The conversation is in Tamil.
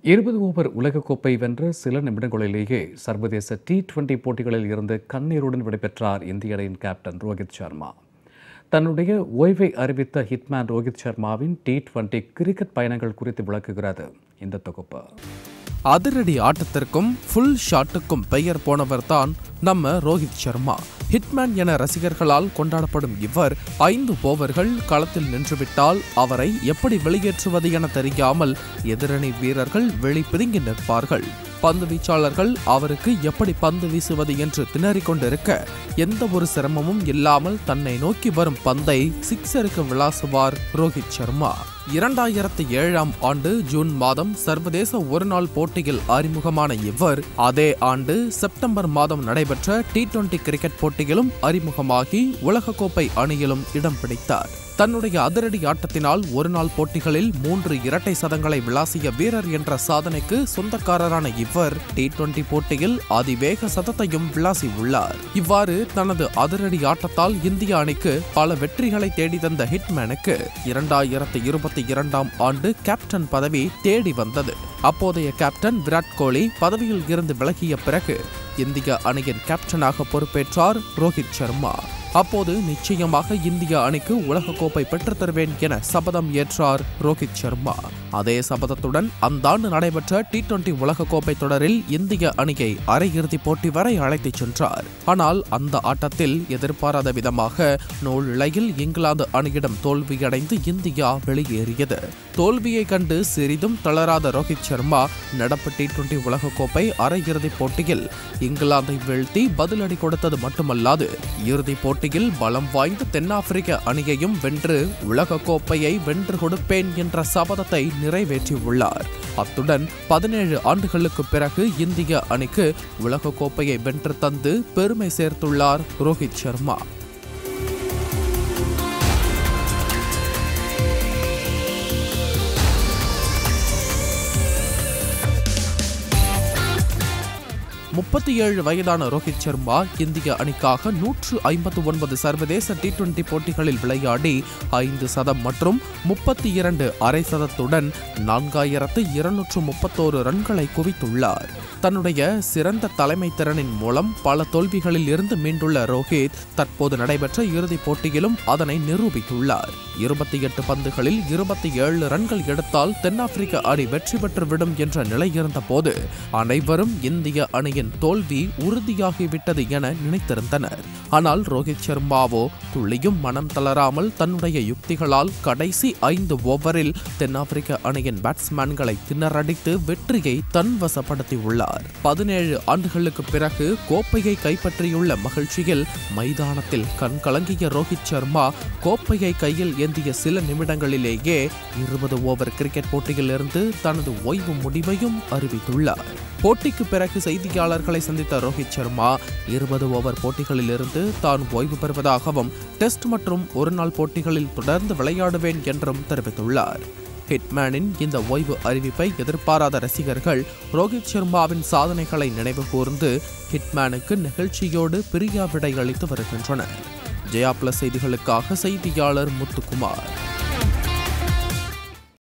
இருபது ஓவர் உலகக்கோப்பை வென்ற சில நிமிடங்களிலேயே சர்வதேச டி டுவெண்டி போட்டிகளில் இருந்து கண்ணீருடன் விடைபெற்றார் இந்திய அணியின் கேப்டன் ரோஹித் சர்மா தன்னுடைய ஓய்வை அறிவித்த ஹிட்மேன் ரோஹித் சர்மாவின் டி டுவெண்டி கிரிக்கெட் பயணங்கள் குறித்து விளக்குகிறது இந்த தொகுப்பு அதிரடி ஆட்டத்திற்கும் ஃபுல் ஷாட்டுக்கும் பெயர் போனவர் தான் நம்ம ரோஹித் சர்மா ஹிட்மேன் என ரசிகர்களால் கொண்டாடப்படும் இவர் ஐந்து ஓவர்கள் களத்தில் நின்றுவிட்டால் அவரை எப்படி வெளியேற்றுவது என தெரியாமல் எதிரணி வீரர்கள் வெளி பிதுங்கி நிற்பார்கள் பந்து வீச்சாளர்கள் அவருக்கு எப்படி பந்து வீசுவது என்று திணறிக் கொண்டிருக்க எந்த ஒரு சிரமமும் இல்லாமல் தன்னை நோக்கி வரும் பந்தை சிக்ஸருக்கு விளாசுவார் ரோஹித் சர்மா இரண்டாயிரத்தி ஏழாம் ஆண்டு ஜூன் மாதம் சர்வதேச ஒருநாள் போட்டியில் அறிமுகமான இவர் அதே ஆண்டு செப்டம்பர் மாதம் நடைபெற்ற டி டுவெண்டி கிரிக்கெட் போட்டியிலும் அறிமுகமாகி உலகக்கோப்பை அணியிலும் இடம் பிடித்தார் தன்னுடைய அதிரடி ஆட்டத்தினால் ஒருநாள் போட்டிகளில் மூன்று இரட்டை சதங்களை விளாசிய வீரர் என்ற சாதனைக்கு சொந்தக்காரரான இவர் டி டுவெண்டி போட்டியில் அதிவேக சதத்தையும் விளாசி உள்ளார் இவ்வாறு தனது அதிரடி ஆட்டத்தால் இந்திய அணிக்கு பல வெற்றிகளை தேடி தந்த ஹிட்மேனுக்கு இரண்டாயிரத்தி இருபத்தி இரண்டாம் ஆண்டு கேப்டன் பதவி தேடி வந்தது அப்போதைய கேப்டன் விராட் கோலி பதவியில் இருந்து விலகிய பிறகு இந்திய அணியின் கேப்டனாக பொறுப்பேற்றார் ரோஹித் சர்மா அப்போது நிச்சயமாக இந்திய அணிக்கு உலகக்கோப்பை பெற்றுத் தருவேன் என சபதம் ஏற்றார் ரோஹித் சர்மா அதே சபதத்துடன் அந்த ஆண்டு நடைபெற்ற டி டுவெண்டி உலகக்கோப்பை தொடரில் இந்திய அணியை அரையிறுதி போட்டி வரை அழைத்துச் சென்றார் ஆனால் அந்த ஆட்டத்தில் எதிர்பாராத விதமாக நூல் இழையில் இங்கிலாந்து அணியிடம் தோல்வியடைந்து இந்தியா வெளியேறியது தோல்வியை கண்டு சிறிதும் தளராத ரோஹித் சர்மா நடப்பு டி டுவெண்டி உலகக்கோப்பை அரையிறுதிப் போட்டியில் இங்கிலாந்தை வீழ்த்தி பதிலடி கொடுத்தது மட்டுமல்லாது இறுதிப் போட்டியில் பலம் வாய்ந்த தென்னாப்பிரிக்க அணியையும் வென்று உலக கோப்பையை வென்று கொடுப்பேன் என்ற சபதத்தை நிறைவேற்றியுள்ளார் அத்துடன் பதினேழு ஆண்டுகளுக்கு பிறகு இந்திய அணிக்கு உலக கோப்பையை வென்று தந்து பெருமை சேர்த்துள்ளார் ரோஹித் சர்மா முப்பத்தி ஏழு வயதான ரோஹித் சர்மா இந்திய அணிக்காக நூற்று ஐம்பத்து ஒன்பது சர்வதேச டி டுவெண்டி போட்டிகளில் விளையாடி ஐந்து சதம் மற்றும் முப்பத்தி இரண்டு அரை சதத்துடன் நான்காயிரத்து இருநூற்று முப்பத்தோரு ரன்களை குவித்துள்ளார் தன்னுடைய சிறந்த தலைமை திறனின் மூலம் பல தோல்விகளில் இருந்து மீண்டுள்ள ரோஹித் தற்போது நடைபெற்ற இறுதிப் போட்டியிலும் அதனை நிரூபித்துள்ளார் இருபத்தி எட்டு பந்துகளில் இருபத்தி ஏழு ரன்கள் எடுத்தால் தென்னாப்பிரிக்க அணி வெற்றி பெற்றுவிடும் என்ற நிலை இருந்த போது அனைவரும் இந்திய அணியின் தோல்வி உறுதியாகிவிட்டது என நினைத்திருந்தனர் ஆனால் ரோஹித் சர்மாவோ துளியும் மனம் தளராமல் தன்னுடைய யுக்திகளால் கடைசி ஐந்து ஓவரில் தென்னாப்பிரிக்க அணியின் பேட்ஸ்மேன்களை திணறடித்து வெற்றியை தன்வசப்படுத்தியுள்ளார் பதினேழு ஆண்டுகளுக்கு பிறகு கோப்பையை கைப்பற்றியுள்ள மகிழ்ச்சியில் மைதானத்தில் கண் கலங்கிய ரோஹித் சர்மா கோப்பையை கையில் ஏந்திய சில நிமிடங்களிலேயே இருபது ஓவர் கிரிக்கெட் போட்டியிலிருந்து தனது ஓய்வு முடிவையும் அறிவித்துள்ளார் போட்டிக்கு பிறகு செய்தியாளர்களை சந்தித்த ரோஹித் சர்மா இருபது ஓவர் போட்டிகளிலிருந்து தான் ஓய்வு பெறுவதாகவும் டெஸ்ட் மற்றும் ஒருநாள் போட்டிகளில் தொடர்ந்து விளையாடுவேன் என்றும் தெரிவித்துள்ளார் ஹிட்மேனின் இந்த ஓய்வு அறிவிப்பை எதிர்பாராத ரசிகர்கள் ரோஹித் சர்மாவின் சாதனைகளை நினைவு கூர்ந்து ஹிட்மேனுக்கு நிகழ்ச்சியோடு பிரியா விடை அளித்து வருகின்றனர் ஜெயா பிளஸ் செய்திகளுக்காக செய்தியாளர் முத்துக்குமார்